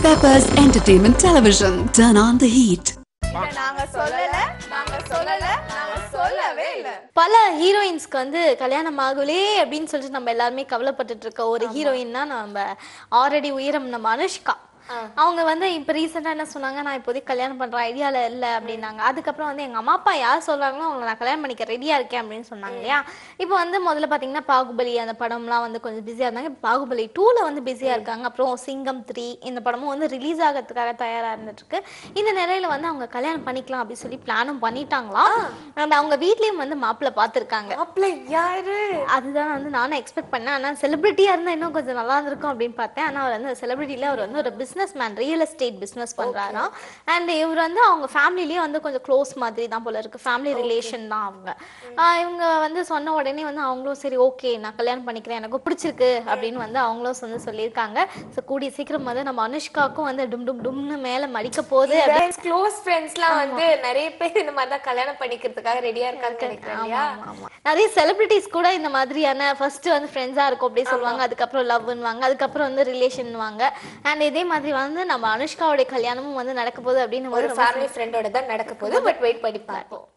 Peppers Entertainment Television. Turn on the heat. இத நாங்க சொல்லல நாங்க சொல்லல நாங்க சொல்லவே இல்ல பல ஹீரோயின்ஸ்க்கு வந்து கல்யாணம் ஆகலே அப்படின்னு சொல்லிட்டு நம்ம எல்லாருமே கவலைப்பட்டுட்டு இருக்க ஒரு ஹீரோயின் தான் நம்ம ஆல்ரெடி உயரம் நம்ம அனுஷ்கா அவங்க வந்து இப்போ ரீசெண்டாக என்ன சொன்னாங்க நான் இப்போதைக்கு கல்யாணம் பண்ற ஐடியால இல்லை அப்படின்னாங்க அதுக்கப்புறம் வந்து எங்க அம்மா அப்பா யார் சொல்றாங்களோ அவங்களை நான் கல்யாணம் பண்ணிக்க ரெடியா இருக்கேன் அப்படின்னு சொன்னாங்க இல்லையா இப்போ வந்து முதல்ல பாத்தீங்கன்னா பாகுபலி அந்த படம்லாம் வந்து கொஞ்சம் பிஸியா இருந்தாங்க இப்போ பாகுபலி டூல வந்து பிஸியா இருக்காங்க அப்புறம் சிங்கம் த்ரீ இந்த படமும் வந்து ரிலீஸ் ஆகிறதுக்காக தயாரா இருந்துட்டு இருக்கு இந்த நிலையில வந்து அவங்க கல்யாணம் பண்ணிக்கலாம் அப்படின்னு சொல்லி பிளானும் பண்ணிட்டாங்களாம் அண்ட் அவங்க வீட்லயும் வந்து மாப்பிள்ளை பார்த்துருக்காங்க மாப்பிள்ள யாரு அதுதான் வந்து நானும் எக்ஸ்பெக்ட் பண்ணேன் ஆனால் செலிபிரிட்டியாக இருந்தால் இன்னும் கொஞ்சம் நல்லா இருந்திருக்கும் அப்படின்னு பார்த்தேன் ஆனால் அவர் வந்து செலிபிரிட்டியில் அவர் வந்து ஒரு business man real estate business பண்ணுறாராம் அண்ட் இவர் வந்து அவங்க ஃபேமிலிலேயே வந்து கொஞ்சம் க்ளோஸ் மாதிரி தான் போல இருக்கு ஃபேமிலி ரிலேஷன் தான் அவங்க ஆஹ் இவங்க வந்து சொன்ன உடனே வந்து அவங்களும் சரி ஓகே நான் கல்யாணம் பண்ணிக்கிறேன் எனக்கு பிடிச்சிருக்கு அப்படின்னு வந்து அவங்களும் வந்து சொல்லியிருக்காங்க ஸோ கூடிய சீக்கிரம் வந்து நம்ம அனுஷ்காவுக்கும் வந்து டும் டும் டும்னு மேலே மடிக்க போகுது அப்படின்னு க்ளோஸ் ஃப்ரெண்ட்ஸ்லாம் வந்து நிறைய பேர் இந்த மாதிரி தான் கல்யாணம் பண்ணிக்கிறதுக்காக ரெடியா இருக்காங்க நினைக்கிறேன் இல்லையா ஆமா, ஆமா. நிறைய செலிபிரிட்டிஸ் கூட இந்த மாதிரியான ஃபர்ஸ்ட் வந்து ஃப்ரெண்ட்ஸா இருக்கும் அப்படி சொல்லுவாங்க அதுக்கப்புறம் லவ்னுவாங்க அதுக்கப்புறம் வந்து ரிலேஷன்வாங்க அண்ட் இதே மாதிரி வந்து நம்ம அனுஷ்காவுடைய கல்யாணமும் வந்து நடக்க போகுது அப்படின்னு ஒரு ஒரு ஃபேமிலி ஃப்ரெண்டோட தான் நடக்க போகுது பட் வெயிட் பண்ணி பார்ப்போம்